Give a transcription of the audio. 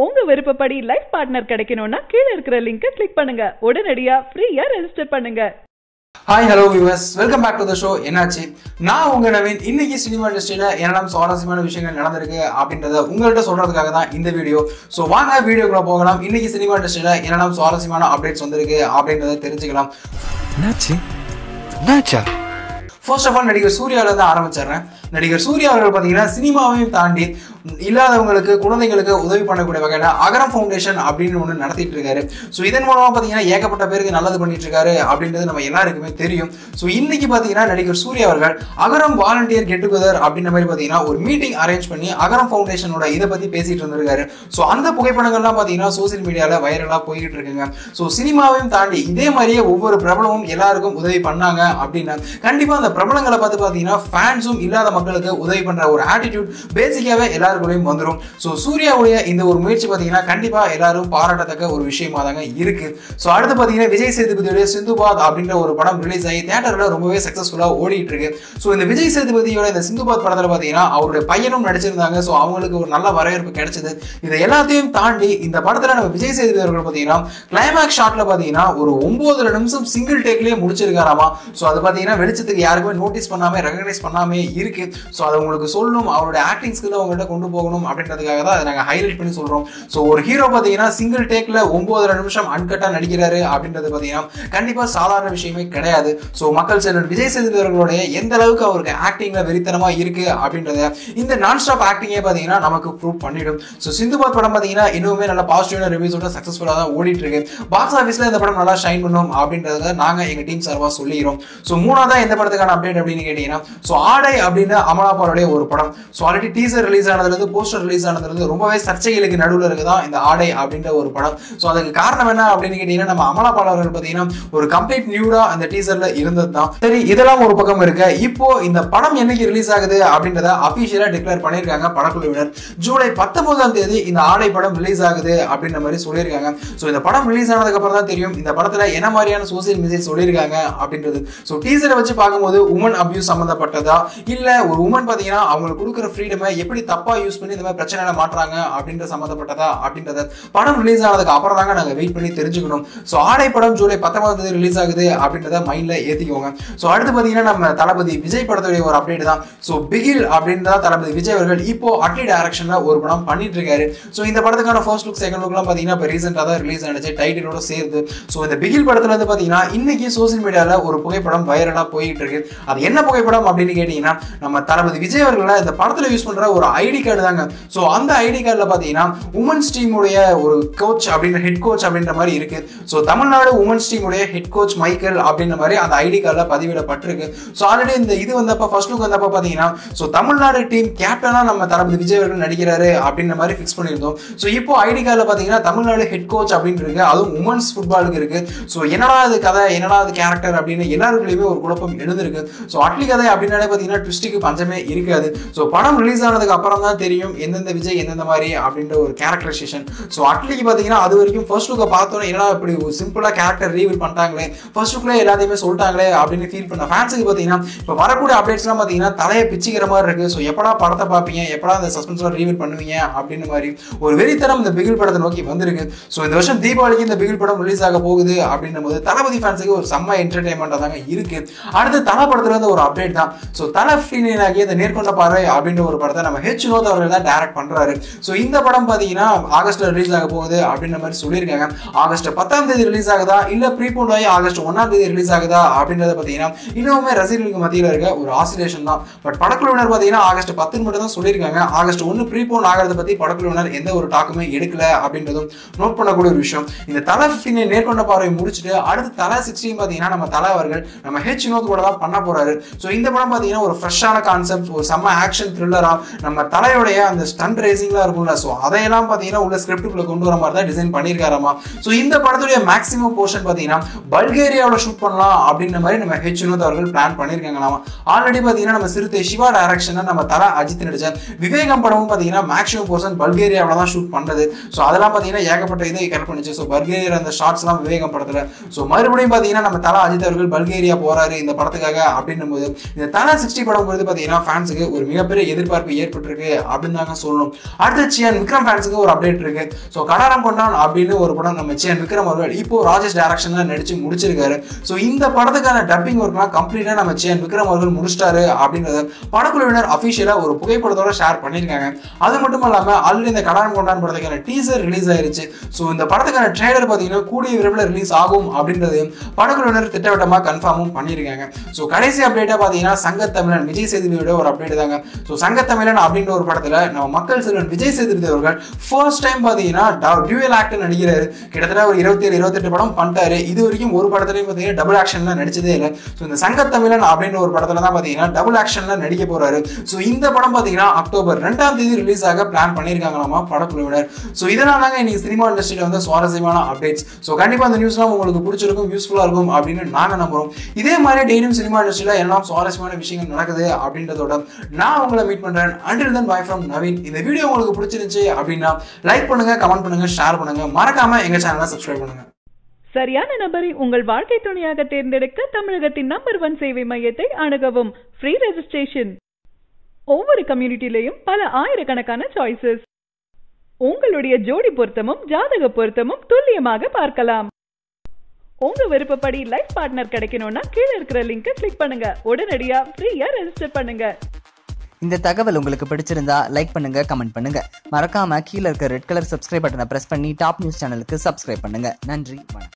உங்க விருப்பப்படி life partner கிடைக்கணும்னா கீழே இருக்கிற லிங்கை கிளிக் பண்ணுங்க உடனடியா ஃப்ரீயா ரெஜிஸ்டர் பண்ணுங்க hi hello viewers welcome back to the show என்னாச்சு நான் உங்க நவீன் இன்னைக்கு சினிமா இண்டஸ்ட்ரியில என்னெல்லாம் சுவாரஸ்யமான விஷயங்கள் நடந்திருக்கு அப்படின்றத உங்கள்கிட்ட சொல்றதுக்காக தான் இந்த வீடியோ ஸோ வாங்க வீடியோக்குள்ள போகலாம் இன்னைக்கு சினிமா இண்டஸ்ட்ரியில என்னெல்லாம் சுவாரஸ்யமான அப்டேட்ஸ் வந்திருக்கு அப்படின்றத தெரிஞ்சுக்கலாம் என்னாச்சு என்னாச்சா ஃபர்ஸ்ட் ஆஃப் ஆல் நடிகர் சூர்யாவில இருந்து ஆரம்பிச்சிடுறேன் நடிகர் சூர்யா அவர்கள் பார்த்தீங்கன்னா சினிமாவையும் தாண்டி இல்லாதவங்களுக்கு குழந்தைங்களுக்கு உதவி பண்ணக்கூடிய வகையில் அகரம் ஃபவுண்டேஷன் அப்படின்னு ஒன்று நடத்திட்டு இருக்காரு ஸோ இதன் மூலமா பார்த்தீங்கன்னா ஏகப்பட்ட பேருக்கு நல்லது பண்ணிட்டு இருக்காரு அப்படின்றது நம்ம எல்லாருக்குமே தெரியும் ஸோ இன்னைக்கு பார்த்தீங்கன்னா நடிகர் சூர்யா அவர்கள் அகரம் வாலண்டியர் கெட் டுகெதர் அப்படின்ற மாதிரி பார்த்தீங்கன்னா ஒரு மீட்டிங் அரேஞ்ச் பண்ணி அகரம் ஃபவுண்டேஷனோட இதை பத்தி பேசிட்டு இருந்திருக்காரு ஸோ அந்த புகைப்படங்கள்லாம் பார்த்தீங்கன்னா சோசியல் மீடியாவில் வைரலாக போய்கிட்டு இருக்குங்க ஸோ சினிமாவையும் தாண்டி இதே மாதிரியே ஒவ்வொரு பிரபலமும் எல்லாருக்கும் உதவி பண்ணாங்க அப்படின்னா கண்டிப்பாக அந்த பிரபலங்களை பார்த்து பார்த்தீங்கன்னா ஃபேன்ஸும் இல்லாத மக்களுக்கு உதவி பண்ற ஒரு ஆட்டிடியூட் பேசிக்காவே எல்லாருக்குள்ளேயும் வந்துடும் ஸோ சூர்யாவுடைய இந்த ஒரு முயற்சி பார்த்தீங்கன்னா கண்டிப்பாக எல்லாரும் பாராட்டத்தக்க ஒரு விஷயமா தாங்க இருக்கு ஸோ அடுத்து பார்த்தீங்கன்னா விஜய் சேதுபதியோட சிந்துபாத் அப்படின்ற ஒரு படம் ரிலீஸ் ஆகி தேட்டரில் ரொம்பவே சக்ஸஸ்ஃபுல்லாக ஓடிட்டு இருக்கு ஸோ இந்த விஜய் சேதுபதியோட இந்த சிந்துபாத் படத்தில் பார்த்தீங்கன்னா அவருடைய பையனும் நடிச்சிருந்தாங்க ஸோ அவங்களுக்கு ஒரு நல்ல வரவேற்பு கிடைச்சது இதை எல்லாத்தையும் தாண்டி இந்த படத்தில் நம்ம விஜய் சேதுபதி அவர்கள் பார்த்தீங்கன்னா கிளைமேக்ஸ் ஷாட்ல பார்த்தீங்கன்னா ஒரு ஒன்பதரை நிமிஷம் சிங்கிள் டேக்லேயே முடிச்சிருக்காராமா ஸோ அது பார்த்தீங்கன்னா வெளிச்சத்துக்கு யாருக்குமே நோட்டீஸ் பண்ணாம ரெகனைஸ் பண்ணாமே இருக்கு ஸோ அதை உங்களுக்கு சொல்லணும் அவருடைய ஆக்டிங் ஸ்கில் அவங்கள்ட்ட கொண்டு போகணும் அப்படின்றதுக்காக தான் அதை நாங்கள் ஹைலைட் பண்ணி சொல்றோம் ஸோ ஒரு ஹீரோ பார்த்தீங்கன்னா சிங்கிள் டேக்ல ஒன்பதரை நிமிஷம் அன்கட்டா நடிக்கிறாரு அப்படின்றது பார்த்தீங்கன்னா கண்டிப்பா சாதாரண விஷயமே கிடையாது ஸோ மக்கள் செல்வன் விஜய் சேதுபதி அவர்களுடைய எந்த அளவுக்கு அவருக்கு ஆக்டிங்ல வெறித்தனமா இருக்கு அப்படின்றத இந்த நான் ஸ்டாப் ஆக்டிங்கே பார்த்தீங்கன்னா நமக்கு ப்ரூவ் பண்ணிடும் ஸோ சிந்துபாத் படம் பார்த்தீங்கன்னா இன்னுமே நல்ல பாசிட்டிவான ரிவ்யூஸோட சக்ஸஸ்ஃபுல்லாக தான் ஓடிட்டு இருக்கு பாக்ஸ் ஆஃபீஸ்ல இந்த படம் நல்லா ஷைன் பண்ணும் அப்படின்றத நாங்கள் எங்க டீம் சார்பாக சொல்லிக்கிறோம் ஸோ மூணாவதா எந்த படத்துக்கான அப்டேட் அப்படின்னு கேட்டீங்கன்னா ஸோ ஆடை அப்படின்னு அமலாபாலுடைய ஒரு படம் ஸோ ஆல்ரெடி டீசர் ரிலீஸ் ஆனதுலேருந்து போஸ்டர் ரிலீஸ் ஆனதுலேருந்து ரொம்பவே சர்ச்சைகளுக்கு நடுவில் இருக்குதான் இந்த ஆடை அப்படின்ற ஒரு படம் ஸோ அதுக்கு காரணம் என்ன அப்படின்னு கேட்டீங்கன்னா நம்ம அமலாபால் அவர்கள் பார்த்தீங்கன்னா ஒரு கம்ப்ளீட் நியூடா அந்த டீசர்ல இருந்தது தான் சரி இதெல்லாம் ஒரு பக்கம் இருக்கு இப்போ இந்த படம் என்னைக்கு ரிலீஸ் ஆகுது அப்படின்றத அபிஷியலா டிக்ளேர் பண்ணியிருக்காங்க படக்குழுவினர் ஜூலை பத்தொன்பதாம் தேதி இந்த ஆடை படம் ரிலீஸ் ஆகுது அப்படின்ற மாதிரி சொல்லியிருக்காங்க ஸோ இந்த படம் ரிலீஸ் ஆனதுக்கு அப்புறம் தான் தெரியும் இந்த படத்துல என்ன மாதிரியான சோசியல் மெசேஜ் சொல்லியிருக்காங்க அப்படின்றது ஸோ டீசரை வச்சு பார்க்கும்போது உமன் அபியூஸ் சம்மந்தப்பட்டதா இல்ல ஒரு உமன் பார்த்தீங்கன்னா அவங்களுக்கு கொடுக்குற ஃப்ரீடமை எப்படி தப்பா யூஸ் பண்ணி இந்த மாதிரி பிரச்சனைகளை மாட்டுறாங்க அப்படின்ற சம்மந்தப்பட்டதா அப்படின்றத படம் ரிலீஸ் ஆனதுக்கு அப்புறம் தாங்க நாங்கள் வெயிட் பண்ணி தெரிஞ்சுக்கணும் ஸோ ஆடை படம் ஜூலை பத்தொன்பதாம் தேதி ரிலீஸ் ஆகுது அப்படின்றத மைண்ட்ல ஏத்திக்கோங்க ஸோ அடுத்து பார்த்தீங்கன்னா நம்ம தளபதி விஜய் படத்துடைய ஒரு அப்டேட் தான் ஸோ பிகில் அப்படின்னு தான் தளபதி விஜய் அவர்கள் இப்போ அட்லி டைரக்ஷன்ல ஒரு படம் பண்ணிட்டு இருக்காரு ஸோ இந்த படத்துக்கான ஃபர்ஸ்ட் லுக் செகண்ட் லுக்லாம் பார்த்தீங்கன்னா இப்போ ரீசெண்டாக தான் ரிலீஸ் ஆனிச்சு டைட்டிலோட சேர்த்து ஸோ இந்த பிகில் படத்துல வந்து பார்த்தீங்கன்னா இன்னைக்கு சோசியல் மீடியாவில் ஒரு புகைப்படம் வைரலாக போயிட்டு இருக்கு அது என்ன புகைப்படம் அப்படின்னு கேட்டீங்கன்னா நம்ம தளபதி விஜய் அவர்கள் இந்த படத்துல யூஸ் பண்ற ஒரு ஐடி கார்டு தாங்க ஸோ அந்த ஐடி கார்டில் பார்த்தீங்கன்னா உமன்ஸ் டீமுடைய ஒரு கோச் அப்படின்ற ஹெட் கோச் அப்படின்ற மாதிரி இருக்கு ஸோ தமிழ்நாடு உமன்ஸ் டீமுடைய ஹெட் கோச் மைக்கேல் அப்படின்ற மாதிரி அந்த ஐடி கார்டில் பதிவிடப்பட்டிருக்கு ஸோ ஆல்ரெடி இந்த இது வந்தப்ப ஃபர்ஸ்ட் லுக் வந்தப்ப பார்த்தீங்கன்னா ஸோ தமிழ்நாடு டீம் கேப்டனாக நம்ம தளபதி விஜய் அவர்கள் நடிக்கிறாரு அப்படின்ற மாதிரி ஃபிக்ஸ் பண்ணியிருந்தோம் ஸோ இப்போ ஐடி கார்டில் பார்த்தீங்கன்னா தமிழ்நாடு ஹெட் கோச் அப்படின்னு இருக்கு அதுவும் உமன்ஸ் ஃபுட்பாலுக்கு இருக்கு ஸோ என்னடா அது கதை என்னடா அது கேரக்டர் அப்படின்னு எல்லாருக்குள்ளேயுமே ஒரு குழப்பம் எழுந்திருக்கு ஸோ அட்லி கதை அப்படின்னாலே பார்த்தீங்கன்னா ட்விஸ்ட்டுக்கு பஞ்சமே இருக்காது ஸோ படம் ரிலீஸ் ஆனதுக்கு அப்புறம் தான் தெரியும் எந்தெந்த விஜய் எந்தெந்த மாதிரி அப்படின்ற ஒரு கேரக்டரைசேஷன் ஸோ அட்லிக்கு பார்த்தீங்கன்னா அது வரைக்கும் ஃபர்ஸ்ட் லுக்கை பார்த்தோன்னே என்னடா இப்படி ஒரு சிம்பிளாக கேரக்டர் ரீவீல் பண்ணிட்டாங்களே ஃபர்ஸ்ட் லுக்ல எல்லாத்தையுமே சொல்லிட்டாங்களே அப்படின்னு ஃபீல் பண்ண ஃபேன்ஸுக்கு பார்த்தீங்கன்னா இப்போ வரக்கூடிய அப்டேட்ஸ்லாம் பார்த்தீங்கன்னா தலையை பிச்சுக்கிற மாதிரி இருக்கு ஸோ எப்படா படத்தை பார்ப்பீங்க எப்படா அந்த சஸ்பென்ஸ்லாம் ரீவீல் பண்ணுவீங்க அப்படின்னு மாதிரி ஒரு வெறித்தனம் இந்த பிகில் படத்தை நோக்கி வந்திருக்கு ஸோ இந்த வருஷம் தீபாவளிக்கு இந்த பிகில் படம் ரிலீஸ் ஆக போகுது அப்படின்னும் போது தளபதி ஃபேன்ஸுக்கு ஒரு செம்ம என்டர்டைன்மெண்ட்டாக தாங்க இருக்கு அடுத்து தலை படத்துல இருந்து ஒரு அப்டேட் தான் ஸோ தலை ஃபீலியன் ஆகிய இந்த நேர்கொண்ட பார்வை அப்படின்ற ஒரு படத்தை நம்ம ஹெச் வினோத் அவர்கள் தான் டைரக்ட் பண்றாரு ஸோ இந்த படம் பார்த்தீங்கன்னா ஆகஸ்ட்ல ரிலீஸ் ஆக போகுது அப்படின்ற மாதிரி சொல்லியிருக்காங்க ஆகஸ்ட் பத்தாம் தேதி ரிலீஸ் ஆகுதா இல்ல ப்ரீபோண்ட் ஆகி ஆகஸ்ட் ஒன்னாம் தேதி ரிலீஸ் ஆகுதா அப்படின்றத பார்த்தீங்கன்னா இன்னுமே ரசிகர்களுக்கு மத்தியில் இருக்க ஒரு ஆசிலேஷன் தான் பட் படக்குழுவினர் பார்த்தீங்கன்னா ஆகஸ்ட் பத்துன்னு மட்டும் தான் சொல்லியிருக்காங்க ஆகஸ்ட் ஒன்று ப்ரீபோன் ஆகிறத பத்தி படக்குழுவினர் எந்த ஒரு டாக்குமே எடுக்கல அப்படின்றதும் நோட் பண்ணக்கூடிய ஒரு விஷயம் இந்த தலை ஃபிஃப்டீனை நேர்கொண்ட பார்வை முடிச்சுட்டு அடுத்து தலை சிக்ஸ்டீன் பார்த்தீங்கன்னா நம்ம தலை அவர்கள் நம்ம ஹெச் வினோத் கூட தான் பண்ண போறாரு ஸோ இந்த படம் பார்த்தீங்கன்னா ஒரு ஃப்ரெஷ்ஷான கான்செப்ட் ஒரு செம்ம ஆக்ஷன் த்ரில்லரா நம்ம தலையோடைய அந்த ஸ்டண்ட் ரேசிங்லாம் இருக்கும்ல ஸோ அதையெல்லாம் பார்த்தீங்கன்னா உள்ள ஸ்கிரிப்டுக்குள்ள கொண்டு வர மாதிரி தான் டிசைன் பண்ணியிருக்காராமா ஸோ இந்த படத்துடைய மேக்ஸிமம் போர்ஷன் பார்த்தீங்கன்னா பல்கேரியாவில் ஷூட் பண்ணலாம் அப்படின்ற மாதிரி நம்ம ஹெச் வினோத் அவர்கள் பிளான் பண்ணியிருக்காங்களாமா ஆல்ரெடி பார்த்தீங்கன்னா நம்ம சிறுத்தை சிவா டைரக்ஷனில் நம்ம தர அஜித் நடிச்ச விவேகம் படமும் பார்த்தீங்கன்னா மேக்ஸிமம் போர்ஷன் பல்கேரியாவில் தான் ஷூட் பண்ணது ஸோ அதெல்லாம் பார்த்தீங்கன்னா ஏகப்பட்ட இதை கரெக்ட் பண்ணிச்சு ஸோ பல்கேரியா அந்த ஷார்ட்ஸ்லாம் விவேகம் படத்தில் ஸோ மறுபடியும் பார்த்தீங்கன்னா நம்ம தலா அஜித் அவர்கள் பல்கேரியா போறாரு இந்த படத்துக்காக அப்படின்னும் போது இந்த தலா சிக்ஸ்டி படம் பொறுத்து பார்த்தீங்கன்னா ஃபேன்ஸுக்கு ஒரு மிகப்பெரிய எதிர்பார்ப்பு ஏற்பட்டிருக்கு அப்படின்னு தாங்க சொல்லணும் அடுத்து சியான் விக்ரம் ஃபேன்ஸுக்கு ஒரு அப்டேட் இருக்கு ஸோ கடாரம் கொண்டான் அப்படின்னு ஒரு படம் நம்ம சியான் விக்ரம் அவர்கள் இப்போ ராஜேஷ் டைரக்ஷன்ல நடிச்சு முடிச்சிருக்காரு ஸோ இந்த படத்துக்கான டப்பிங் ஒர்க்லாம் கம்ப்ளீட்டா நம்ம சியான் விக்ரம் அவர்கள் முடிச்சிட்டாரு அப்படின்றத படக்குழுவினர் அஃபிஷியலா ஒரு புகைப்படத்தோட ஷேர் பண்ணியிருக்காங்க அது மட்டும் இல்லாம ஆல்ரெடி இந்த கடாரம் கொண்டான் படத்துக்கான டீசர் ரிலீஸ் ஆயிருச்சு ஸோ இந்த படத்துக்கான ட்ரெய்லர் பார்த்தீங்கன்னா கூடிய விரைவில் ரிலீஸ் ஆகும் அப்படின்றதையும் படக்குழுவினர் திட்டவட்டமா கன்ஃபார்மும் பண்ணியிருக்காங்க ஸோ கடைசி அப்டேட்டா பார்த்தீங்கன்னா சங்கத்தமிழன் விஜய் சேதுபதியோட ஒரு அப்டேட் தாங்க ஸோ சங்கத்தமிழன் அப்படின்ற ஒரு படத்துல நம்ம மக்கள் செல்வன் விஜய் சேதுபதி அவர்கள் ஃபர்ஸ்ட் டைம் பார்த்தீங்கன்னா டியூவல் ஆக்ட் நடிக்கிறாரு கிட்டத்தட்ட ஒரு இருபத்தேழு இருபத்தெட்டு படம் பண்ணிட்டாரு இது வரைக்கும் ஒரு படத்துலையும் பார்த்தீங்கன்னா டபுள் ஆக்ஷன்ல நடிச்சதே இல்லை ஸோ இந்த சங்கத்தமிழன் அப்படின்ற ஒரு படத்துல தான் பார்த்தீங்கன்னா டபுள் ஆக்ஷன்ல நடிக்க போறாரு ஸோ இந்த படம் பார்த்தீங்கன்னா அக்டோபர் ரெண்டாம் தேதி ரிலீஸ் ஆக பிளான் பண்ணியிருக்காங்களாமா படக்குழுவினர் ஸோ இதனால தாங்க இன்னைக்கு சினிமா இண்டஸ்ட்ரியில வந்து சுவாரஸ்யமான அப்டேட்ஸ் ஸோ கண்டிப்பா அந்த நியூஸ்லாம் உங்களுக்கு பிடிச்சிருக்கும் யூஸ்ஃபுல்லா இருக்கும் அப்படின்னு நாங்க நம்புறோம் இதே மாதிரி டெய்லியும் சினிமா இண்டஸ்ட்ரியில எல்லாம் சுவாரஸ்யமான விஷயங்கள் நடக்குது அப்படின்றதோட நான் உங்களை மீட் பண்றேன் until then bye from Naveen இந்த வீடியோ உங்களுக்கு பிடிச்சிருந்துச்சு அப்படின்னா லைக் பண்ணுங்க கமெண்ட் பண்ணுங்க ஷேர் பண்ணுங்க மறக்காம எங்க சேனலை சப்ஸ்கிரைப் பண்ணுங்க சரியான நபரை உங்கள் வாழ்க்கை துணையாக தேர்ந்தெடுக்க தமிழகத்தின் நம்பர் ஒன் சேவை மையத்தை அணுகவும் ஃப்ரீ ரெஜிஸ்ட்ரேஷன் ஒவ்வொரு கம்யூனிட்டிலையும் பல ஆயிரக்கணக்கான சாய்ஸஸ் உங்களுடைய ஜோடி பொருத்தமும் ஜாதக பொருத்தமும் துல்லியமாக பார்க்கலாம் உங்க விருப்பப்படி லைஃப் பார்ட்னர் கிடைக்கணும்னா கீழே இருக்கிற லிங்கை கிளிக் பண்ணுங்க உடனடியா ஃப்ரீயா ரெஜிஸ்டர் பண்ணுங்க இந்த தகவல் உங்களுக்கு பிடிச்சிருந்தா லைக் பண்ணுங்க கமெண்ட் பண்ணுங்க மறக்காம கீழே இருக்க ரெட் கலர் சப்ஸ்கிரைப் பட்டனை பிரஸ் பண்ணி டாப் நியூஸ் சேனலுக்கு சப்ஸ்கிரைப் பண்ணுங்க நன்றி வணக்கம்